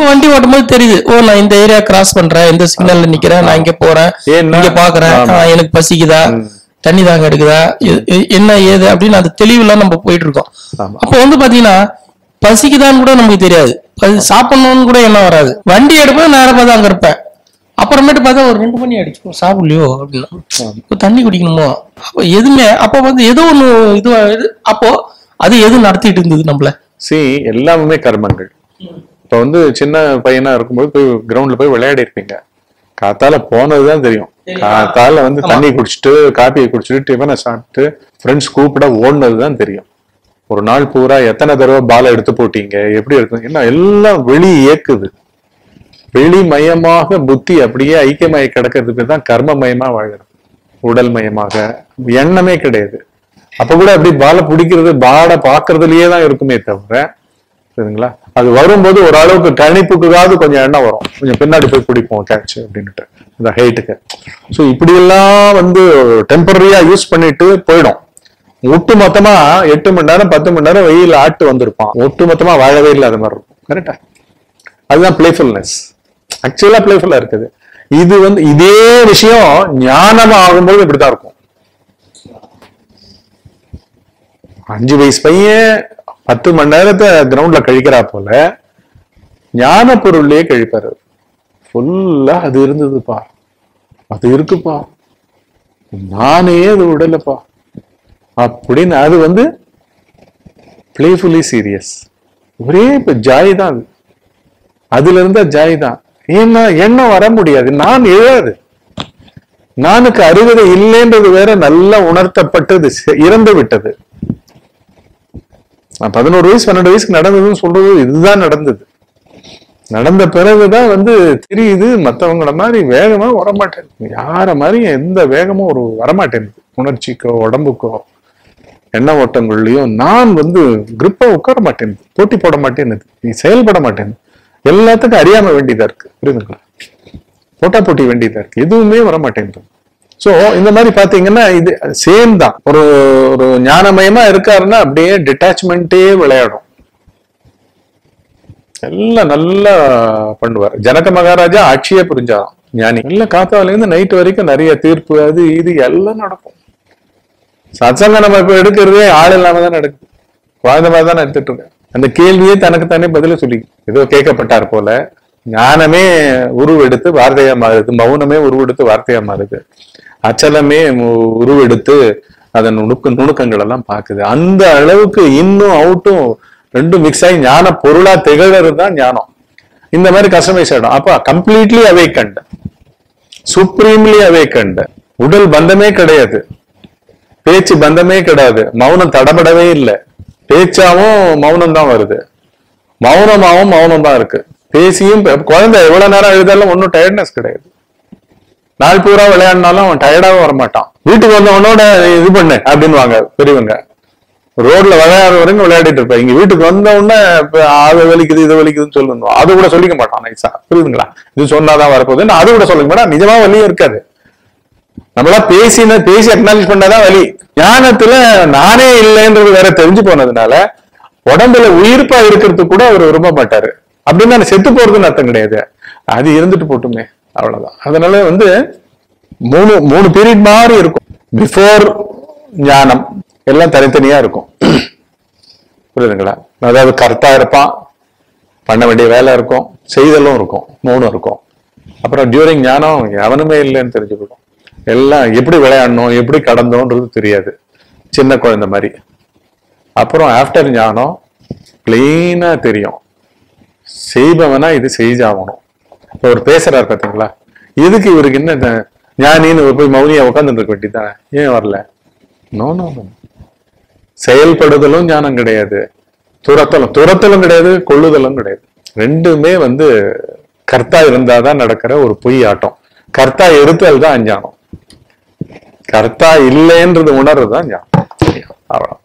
இப்போ வண்டி ஓட்டும் போது தெரியுது ஓ நான் இந்த ஏரியா கிராஸ் பண்றேன் இந்த சிக்னல்ல நிக்கிறேன் நான் இங்க போறேன் ஏன்னா- இங்க பாக்குறேன் ஆமா. ஆ, எனக்கு பசிக்குதா தண்ணி தாங்க எடுக்குதா எ- எ- என்ன ஏது அப்படின்னு அந்த தெளிவுல நம்ம போயிட்டு இருக்கோம் ஆமா. அப்போ வந்து பாத்தீங்கன்னா பசிக்குதான்னு கூட நமக்கு தெரியாது பசி- சாப்பிடணும்னு கூட என்ன வராது வண்டி எடுப்பேன் நேரம் பார்த்து அங்க இருப்பேன் அப்புறமேட்டு பார்த்தா ஒரு ரெண்டு மணி ஆயிடுச்சு சாப்பிடலையோ அப்படின்னா இப்போ தண்ணி குடிக்கணுமோ அப்போ எதுவுமே அப்போ வந்து ஏதோ ஒண்ணு இதுவா இது அப்போ அது எது நடத்திட்டு இருந்தது நம்மள சி எல்லாமே கர்மங்கள் இப்ப வந்து சின்ன பையனா இருக்கும்போது போய் கிரவுண்ட்ல போய் விளையாடி இருப்பீங்க காத்தால போனதுதான் தெரியும் காத்தால வந்து தண்ணி குடிச்சிட்டு காப்பியை குடிச்சிட்டு டிஃபனை சாப்பிட்டு ஃப்ரெண்ட்ஸ் கூப்பிட ஓடுனதுதான் தெரியும் ஒரு நாள் பூரா எத்தனை தடவை பால் எடுத்து போட்டீங்க எப்படி எடுத்து என்ன எல்லாம் வெளி இயக்குது வெளி மயமாக புத்தி அப்படியே ஐக்கியமாயி கிடக்கிறதுக்கு தான் கர்ம மயமா வாழறது உடல் மயமாக எண்ணமே கிடையாது அப்ப கூட அப்படி பாலை பிடிக்கிறது பாலை பாக்குறதுலயே தான் இருக்குமே தவிர சரிங்களா அது வரும்போது ஒரு அளவுக்கு கணிப்புக்காவது கொஞ்சம் எண்ணம் வரும் கொஞ்சம் பின்னாடி போய் பிடிப்போம் கேட்ச் அப்படின்ட்டு இந்த ஹைட்டுக்கு ஸோ இப்படி எல்லாம் வந்து டெம்பரரியா யூஸ் பண்ணிட்டு போயிடும் ஒட்டு மொத்தமா எட்டு மணி நேரம் பத்து மணி நேரம் வெயில் ஆட்டு வந்திருப்பான் ஒட்டு மொத்தமா வாழவே இல்லாத மாதிரி இருக்கும் கரெக்டா அதுதான் பிளேஃபுல்னஸ் ஆக்சுவலா பிளேஃபுல்லா இருக்குது இது வந்து இதே விஷயம் ஞானம் ஆகும்போது இப்படித்தான் இருக்கும் அஞ்சு வயசு பையன் பத்து மணி நேரத்தை கிரவுண்ட்ல கழிக்கிறா போல ஞான பொருள்லயே கழிப்பாரு ஃபுல்லா அது இருந்ததுப்பா அது இருக்குப்பா நானே அது விடலப்பா அப்படின்னு அது வந்து பிளேஃபுல்லி சீரியஸ் ஒரே இப்ப ஜாய் தான் அது அதுல இருந்த ஜாய் தான் ஏன்னா எண்ணம் வர முடியாது நான் எழாது நானுக்கு அருகதை இல்லைன்றது வேற நல்லா உணர்த்தப்பட்டது செ- இறந்து விட்டது நான் பதினோரு வயசு பன்னெண்டு வயசுக்கு நடந்ததுன்னு சொல்றது இதுதான் நடந்தது நடந்த பிறகுதான் வந்து தெரியுது மத்தவங்கள மாதிரி வேகமா வரமாட்டேங்குது யார மாதிரி எந்த வேகமும் ஒரு வரமாட்டேங்குது உணர்ச்சிக்கோ உடம்புக்கோ எண்ண ஓட்டங்கள்லயும் நான் வந்து கிரிப்பா உட்கார மாட்டேன் போட்டி போட மாட்டேன்னு நீ செயல்பட மாட்டேன் எல்லாத்துக்கும் அறியாம வேண்டியதா இருக்கு புரியுதுங்களா போட்டா போட்டி வேண்டியதா இருக்கு எதுவுமே வர மாட்டேங்குது சோ இந்த மாதிரி பாத்தீங்கன்னா இது சேம் தான் ஒரு ஒரு ஞானமயமா இருக்காருன்னா அப்படியே டிட்டாச்மெண்ட்டே விளையாடும் எல்லாம் நல்லா பண்ணுவார் ஜனக மகாராஜா ஆட்சியே புரிஞ்சாராம் ஞானி எல்லாம் காத்தால இருந்து நைட் வரைக்கும் நிறைய தீர்ப்பு அது இது எல்லாம் நடக்கும் சத்சங்கம் நம்ம இப்ப எடுக்கிறதே ஆள் இல்லாம தான் நடக்குது குழந்தை மாதிரி தான் எடுத்துட்டு இருக்கேன் அந்த கேள்வியே தனக்கு தானே பதில சொல்லி ஏதோ கேட்கப்பட்டார் போல ஞானமே உருவெடுத்து வார்த்தையா மாறுது மௌனமே உருவெடுத்து வார்த்தையா மாறுது அச்சலமே மு- உருவெடுத்து அதன் நுணுக்க நுணுக்கங்கள் எல்லாம் பாக்குது அந்த அளவுக்கு இன்னும் அவுட்டும் ரெண்டும் மிக்ஸ் ஆகி ஞான பொருளா திகழறது தான் ஞானம் இந்த மாதிரி கஸ்டமைஸ் ஆயிடும் அப்ப கம்ப்ளீட்லி அவேக்கண்ட் சுப்ரீம்லி அவேக்கண்ட் உடல் பந்தமே கிடையாது பேச்சு பந்தமே கிடையாது மௌனம் தடபடவே இல்லை பேச்சாவும் மௌனம் தான் வருது மௌனமாவும் மௌனம் தான் இருக்கு பேசியும் பே- குழந்தை எவ்வளவு நேரம் எழுதாலும் ஒன்றும் டயர்ட்னஸ் கிடையாது நாள் பூரா விளையாடினாலும் அவன் டயர்டாவே வரமாட்டான் வீட்டுக்கு வந்தவனோட இது பண்ணு அப்படின்னுவாங்க பெரியவங்க ரோட்ல விளையாடுற வரைக்கும் விளையாடிட்டு இருப்பேன் இங்க வீட்டுக்கு வந்த உடனே இப்ப அது வலிக்குது இது வலிக்குதுன்னு சொல்லணும் அது கூட சொல்லிக்க மாட்டான் நைஸா புரியுதுங்களா இது சொன்னாதான் வரப்போகுது நான் அது கூட சொல்லிக்க மாட்டேன் நிஜமா வலியும் இருக்காது நம்மளா பேசின பேசி அக்னாலேஜ் பண்ணாதான் வலி ஞானத்துல நானே இல்லைன்றது வேற தெரிஞ்சு போனதுனால உடம்புல உயிர்ப்பா இருக்கிறதுக்கு கூட அவர் விரும்ப மாட்டாரு அப்படின்னு நான் செத்து போறதுன்னு அர்த்தம் கிடையாது அது இருந்துட்டு போட்டுமே அவ்வளவுதான் அதனால வந்து மூணு மூணு பீரியட் மாதிரி இருக்கும் பிஃபோர் ஞானம் எல்லாம் தனித்தனியா இருக்கும் புரியுதுங்களா அதாவது கரெக்டா இருப்பான் பண்ண வேண்டிய வேலை இருக்கும் செய்தலும் இருக்கும் மூணும் இருக்கும் அப்புறம் டியூரிங் ஞானம் எவனுமே இல்லைன்னு தெரிஞ்சுக்கணும் எல்லாம் எப்படி விளையாடணும் எப்படி கடந்தோன்றது தெரியாது சின்ன குழந்தை மாதிரி அப்புறம் ஆஃப்டர் ஞானம் பிளெயினா தெரியும் செய்பவனா இது செய்தாகணும் இப்போ ஒரு பேசுறாரு பாத்தீங்களா எதுக்கு இவருக்கு என்ன இந்த ஞானின்னு போய் மௌனியா உட்காந்துட்டு இருக்க வேண்டியதானே ஏன் வரல நோ நோ நோ செயல்படுதலும் ஞானம் கிடையாது துரத்தலும் துரத்தலும் கிடையாது கொள்ளுதலும் கிடையாது ரெண்டுமே வந்து கர்த்தா இருந்தாதான் நடக்கிற ஒரு பொய் ஆட்டம் கர்த்தா எடுத்தல் தான் அஞ்ஞானம் கர்த்தா இல்லைன்றது உணர்றது தான் ஞானம் அவ்வளவு